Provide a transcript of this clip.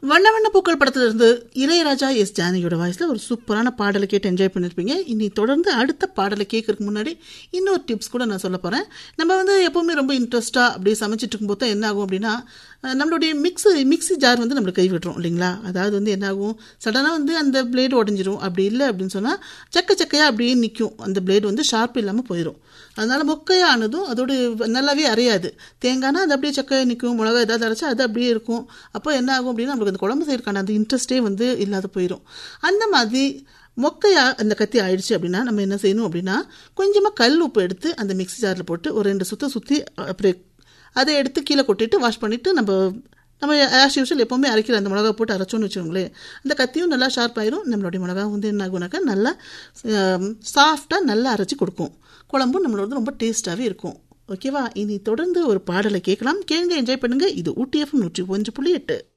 வண்ண வண்ண பூக்கள் படத்துல இருந்து இளையராஜா எஸ் ஜானகியோட வாய்ஸ்ல ஒரு சூப்பரான பாடலை கேட்டு என்ஜாய் பண்ணிருப்பீங்க இனி தொடர்ந்து அடுத்த பாடலை கேட்கறதுக்கு முன்னாடி இன்னொரு டிப்ஸ் கூட நான் சொல்ல போறேன் நம்ம வந்து எப்பவுமே ரொம்ப இன்ட்ரெஸ்டா அப்படி சமைச்சிட்டு இருக்கும்போது தான் என்ன ஆகும் அப்படின்னா அஹ், நம்மளுடைய மிக்ஸி மிக்ஸி ஜார் வந்து நம்மளுக்கு கை விட்டுரும் இல்லைங்களா அதாவது வந்து என்ன ஆகும் சடனாக வந்து அந்த பிளேடு உடஞ்சிரும் அப்படி இல்லை அப்படின்னு சொன்னால் சக்க சக்கையாக அப்படியே நிற்கும் அந்த பிளேடு வந்து ஷார்ப் இல்லாமல் போயிடும் அதனால மொக்கையானதும் அதோட நல்லாவே அரையாது தேங்காய்னா அது அப்படியே சக்கையாக நிற்கும் மிளகா ஏதாவது அரைச்சா அது அப்படியே இருக்கும் அப்போ என்ன ஆகும் அப்படின்னா நம்மளுக்கு அந்த குழம்பு செய்யறதுக்கான அந்த இன்ட்ரெஸ்டே வந்து இல்லாத போயிடும் அந்த மாதிரி மொக்கையா அந்த கத்தி ஆயிடுச்சு அப்படின்னா நம்ம என்ன செய்யணும் அப்படின்னா கொஞ்சமாக கல் உப்பு எடுத்து அந்த மிக்ஸி ஜாரில் போட்டு ஒரு ரெண்டு சுத்த சுற்றி அப்படியே அதை எடுத்து கீழே கொட்டிட்டு வாஷ் பண்ணிவிட்டு நம்ம நம்ம ஆஸ் யூஷுவல் எப்போவுமே அரைக்கிற அந்த மிளகா போட்டு அரைச்சோன்னு வச்சுக்கோங்களேன் அந்த கத்தியும் நல்லா ஷார்ப் ஆயிரும் நம்மளுடைய மிளகா வந்து என்ன ஆகுனாக்கா நல்லா சாஃப்டாக நல்லா அரைச்சி கொடுக்கும் குழம்பும் நம்மளோட ரொம்ப டேஸ்ட்டாகவே இருக்கும் ஓகேவா இனி தொடர்ந்து ஒரு பாடலை கேட்கலாம் கேளுங்க என்ஜாய் பண்ணுங்க இது ஊட்டி எஃப்எம் நூற்றி ஒன்று புள்ளி எட்டு